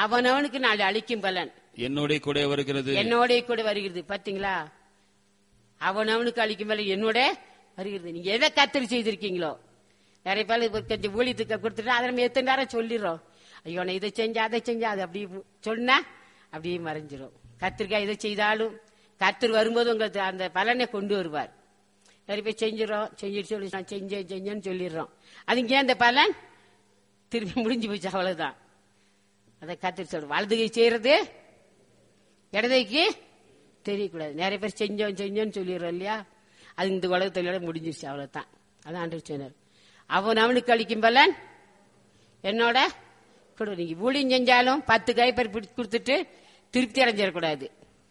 அவனவனுக்கு நாளை அளிக்கும் பலன் என்னோட கூட வருகிறது என்னோட கூட வருகிறது பாத்தீங்களா அவனவனுக்கு அளிக்கும் பலன் என்னோட வருகிறது நீங்க எதை கத்தரி செய்திருக்கீங்களோ நிறைய பேர் இப்ப கொஞ்சம் ஊழியத்துக்கு கொடுத்துட்டு அதை நம்ம எத்தனை நேரம் சொல்லிடுறோம் ஐயோ நான் இதை செஞ்சா அதை செஞ்சா அது அப்படி சொன்னா அப்படியே மறைஞ்சிரும் கத்திரிக்காய் இதை செய்தாலும் கத்தர் வரும்போது உங்களுக்கு அந்த பலனை கொண்டு வருவார் நிறைய பேர் செஞ்சிடறோம் செஞ்சுட்டு சொல்லி நான் செஞ்சேன் செஞ்சேன்னு சொல்லிடுறோம் அதுங்க ஏன் அந்த பலன் திரும்பி முடிஞ்சு போச்சு அவ்வளவுதான் அதை கத்திரி சொல்ற வலதுகை செய்யறது இடதைக்கு தெரியக்கூடாது நிறைய பேர் செஞ்சோம் செஞ்சோன்னு சொல்லிடுறோம் இல்லையா அது இந்த உலகத்தோட முடிஞ்சிருச்சு அவ்வளவுதான் அதான் ஆண்டு சொன்னார் அவன் அவனுக்கு அளிக்கும் பலன் என்னோட கொடு நீங்க ஊழியம் செஞ்சாலும் பத்து கைப்பறி பிடிச்சு கொடுத்துட்டு திருப்தி அடைஞ்சிடக்கூடாது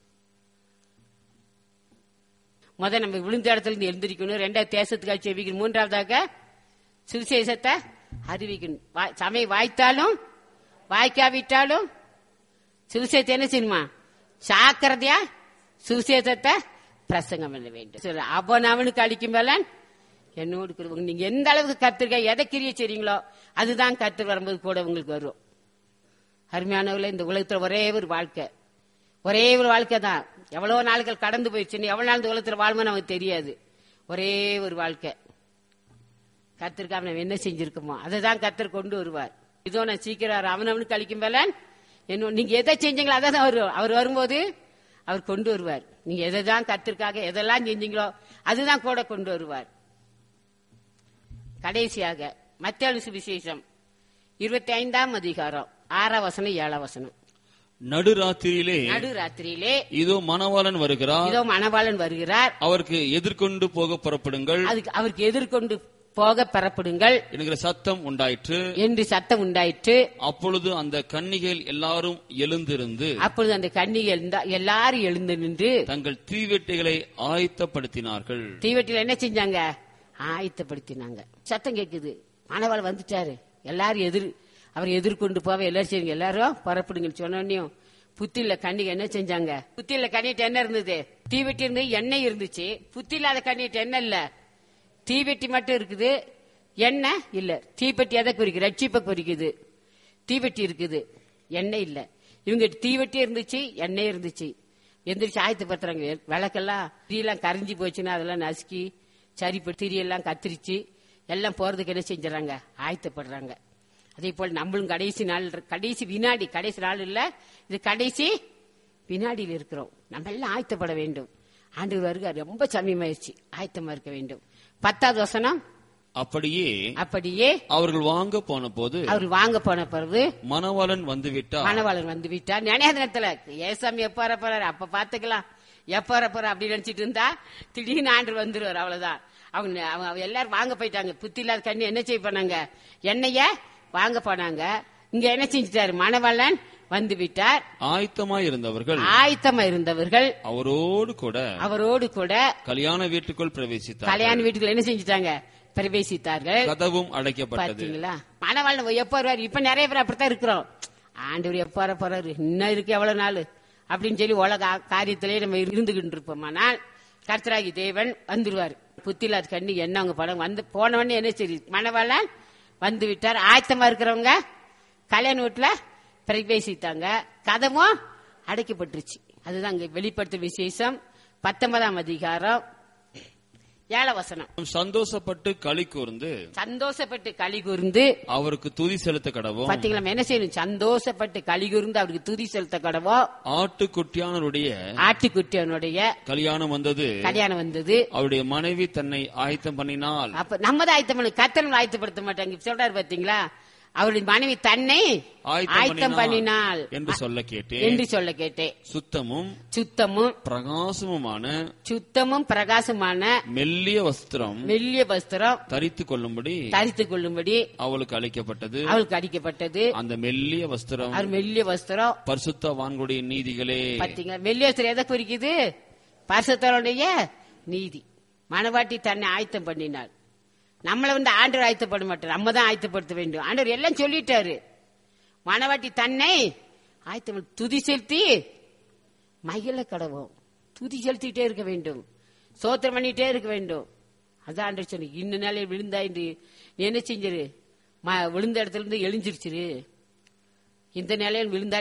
முத நம்ம விழுந்த இடத்துல இருந்து எழுந்திருக்கணும் ரெண்டாவது தேசத்துக்காக செவிக்கணும் மூன்றாவதாக சுவிசேஷத்தை அறிவிக்கணும் வா- சமயம் வாய்த்தாலும் வாய்க்காவிட்டாலும் சுவிசேஷத்தை என்ன செய்யணுமா சாக்கிரதையா சுவிசேஷத்தை பிரசங்கம் பண்ண வேண்டும் சரி, அவன் அவனுக்கு அளிக்கும் பலன் என்னோடு கூட உங்க- நீங்க எந்த அளவுக்கு கத்திருக்க எதை கிரிய செய்றீங்களோ அதுதான் கத்து வரும்போது கூட உங்களுக்கு வரும் அருமையானவர்களே இந்த உலகத்துல ஒரே ஒரு வாழ்க்கை ஒரே ஒரு வாழ்க்கை தான் எவ்வளவு நாட்கள் கடந்து போயிடுச்சு எவ்வளவு நாள் இந்த உலகத்துல வாழ்மோ நமக்கு தெரியாது ஒரே ஒரு வாழ்க்கை கத்திருக்காம நம்ம என்ன செஞ்சிருக்கோமோ அதை தான் கத்தர் கொண்டு வருவார் இதோ நான் சீக்கிரம் அவனவனுக்கு அளிக்கும் பலன் என்ன நீங்க எதை செஞ்சீங்களோ அதை தான் அவர் அவர் வரும்போது அவர் கொண்டு வருவார் நீங்க எதை தான் கத்திற்காக எதெல்லாம் செஞ்சீங்களோ அதுதான் கூட கொண்டு வருவார் கடைசியாக மத்திய சுவிசேஷம் இருபத்தி ஐந்தாம் அதிகாரம் ஆறாம் வசனம் ஏழாம் வசனம் நடுராத்திரியிலே நடு ராத்திரியிலே இதோ மணவாளன் வருகிறார் இதோ மணவாளன் வருகிறார் அவருக்கு எதிர்கொண்டு போக புறப்படுங்கள் அதுக்கு அவருக்கு எதிர்கொண்டு போக பெறப்படுங்கள் என்கிற சத்தம் உண்டாயிற்று என்று சத்தம் உண்டாயிற்று அப்பொழுது அந்த கன்னிகைகள் எல்லாரும் எழுந்திருந்து அப்பொழுது அந்த கன்னிகள் இருந்தா- எல்லாரும் எழுந்து நின்று தங்கள் தீவெட்டிகளை ஆயத்தப்படுத்தினார்கள் தீவெட்டில என்ன செஞ்சாங்க ஆயத்தப்படுத்தினாங்க சத்தம் கேக்குது மணவாள் வந்துட்டாரு எல்லாரும் எதிர் அவர் எதிர்கொண்டு போக எல்லாரும் செய்யுங்க எல்லாரும் புறப்படுங்கன்னு சொன்னோன்னையும் புத்தில கண்ணிக என்ன செஞ்சாங்க புத்தில கண்ணிட்டு என்ன இருந்தது தீவெட்டி இருந்து எண்ணெய் இருந்துச்சு புத்தி இல்லாத கண்ணிட்டு என்ன இல்ல தீவெட்டி மட்டும் இருக்குது எண்ணெய் இல்ல தீப்பெட்டி எதை குறிக்குது ரட்சிப்பை குறிக்குது தீவெட்டி இருக்குது எண்ணெய் இல்ல இவங்க தீவெட்டி இருந்துச்சு எண்ணெய் இருந்துச்சு எந்திரிச்சு ஆயத்தப்படுத்துறாங்க விளக்கெல்லாம் திரியெல்லாம் கரைஞ்சி போச்சுன்னா அதெல்லாம் நசுக்கி சரிப்பட்டு திரியெல்லாம் கத்திரிச்சு எல்லாம் போறதுக்கு என்ன செஞ்சுறாங்க ஆயத்தப்படுறாங்க அதே போல் நம்மளும் கடைசி நாள் கடைசி வினாடி கடைசி நாள் இல்ல இது கடைசி வினாடியில் இருக்கிறோம் நம்ம எல்லாம் ஆயத்தப்பட வேண்டும் ஆண்டு வருக ரொம்ப சமயமாயிருச்சு ஆயத்தமா இருக்க வேண்டும் பத்தாவது வசனம் அப்படியே அப்படியே அவர்கள் வாங்க போன போது அவர் வாங்க போன பிறகு மணவாளன் வந்துவிட்டார் மணவாளன் வந்து விட்டார் நினையாத நேரத்துல ஏசாமி எப்ப வர போறாரு அப்ப பாத்துக்கலாம் எப்ப வர போற அப்படின்னு நினைச்சிட்டு இருந்தா திடீர்னு ஆண்டு வந்துருவார் அவ்வளவுதான் அவங்க அவங்க அவங்க எல்லாரும் வாங்க போயிட்டாங்க புத்தி இல்லாத கண்ணி என்ன செய்ய போனாங்க எண்ணெய வாங்க போனாங்க இங்க என்ன செஞ்சுட்டாரு மணவாளன் வந்து விட்டார் ஆயத்தமாய் இருந்தவர்கள் ஆயத்தமா இருந்தவர்கள் அவரோடு கூட அவரோடு கூட கல்யாண வீட்டுக்குள் பிரவேசித்தார் கல்யாண வீட்டுக்குள்ள என்ன செஞ்சுட்டாங்க பிரவேசித்தார்கள் கதவும் அடைக்கப்பட்டது பாத்தீங்களா மணவாளன் எப்ப வருவாரு இப்ப நிறைய பேர் அப்படித்தான் இருக்கிறோம் ஆண்டவர் எப்ப வர போறாரு இன்னும் இருக்கு எவ்வளவு நாள் அப்படின்னு சொல்லி உலக ஆ- காரியத்திலே நம்ம இருந்துகிட்டு இருப்போமானால் கர்த்தராகி தேவன் வந்துருவாரு புத்திலாத கண்ணி என்ன அவங்க படம் வந்து போனவொடனே என்ன சரி மணவாளன் வந்து விட்டார் ஆயத்தமா இருக்கிறவங்க கல்யாண வீட்டுல பிரவேசித்தாங்க கதவும் அடைக்கப்பட்டுருச்சு அதுதான் அங்க வெளிப்படுத்த விசேஷம் பத்தொன்பதாம் அதிகாரம் ஏழ வசனம் சந்தோஷப்பட்டு களி கூர்ந்து சந்தோஷப்பட்டு களி கூர்ந்து அவருக்கு துதி செலுத்த கடவும் பாத்தீங்களா நம்ம என்ன செய்யணும் சந்தோஷப்பட்டு களி கூர்ந்து அவருக்கு துதி செலுத்த கடவோ ஆட்டுக்குட்டியானருடைய ஆட்டுக்குட்டியனுடைய கல்யாணம் வந்தது கல்யாணம் வந்தது அவருடைய மனைவி தன்னை ஆயத்தம் பண்ணினால் அப்ப நம்ம தான் ஆயத்தம் பண்ணு கத்தனம் ஆயத்தப்படுத்த மாட்டாங்க இப்ப சொல்றாரு பாத்தீங்களா அவருடைய மனைவி தன்னை ஆயத்தம் பண்ணினாள் என்று சொல்ல கேட்டேன் என்று சொல்ல கேட்டேன் சுத்தமும் சுத்தமும் பிரகாசமுமான சுத்தமும் பிரகாசமான மெல்லிய வஸ்திரம் மெல்லிய வஸ்திரம் தரித்து கொள்ளும்படி தரித்துக் கொள்ளும்படி அவளுக்கு அளிக்கப்பட்டது அவளுக்கு அடிக்கப்பட்டது அந்த மெல்லிய வஸ்திரம் அவர் மெல்லிய வஸ்திரம் பரிசுத்த வான்குடைய நீதிகளே பாத்தீங்களா மெல்லியஸ்தர் எதை குறிக்குது பரிசுத்தருடைய நீதி மனவாட்டி தன்னை ஆயத்தம் பண்ணினாள் நம்மள வந்து ஆண்டவர் ஆயத்தப்பட மாட்டார் நம்ம தான் ஆயத்தப்படுத்த வேண்டும் ஆண்டவர் எல்லாம் சொல்லிட்டாரு மனவாட்டி தன்னை ஆயத்தம் பண்ணி- துதி செலுத்தி மகிழ கடவோம் துதி செலுத்திட்டே இருக்க வேண்டும் சோத்திரம் பண்ணிட்டே இருக்க வேண்டும் அதான் ஆண்டவர் சொன்ன இன்ன நாளே விழுந்தா இன்று நீ என்ன செஞ்சிரு ம- விழுந்த இடத்துல இருந்து எழுஞ்சிருச்சிரு இந்த நிலையில் விழுந்தா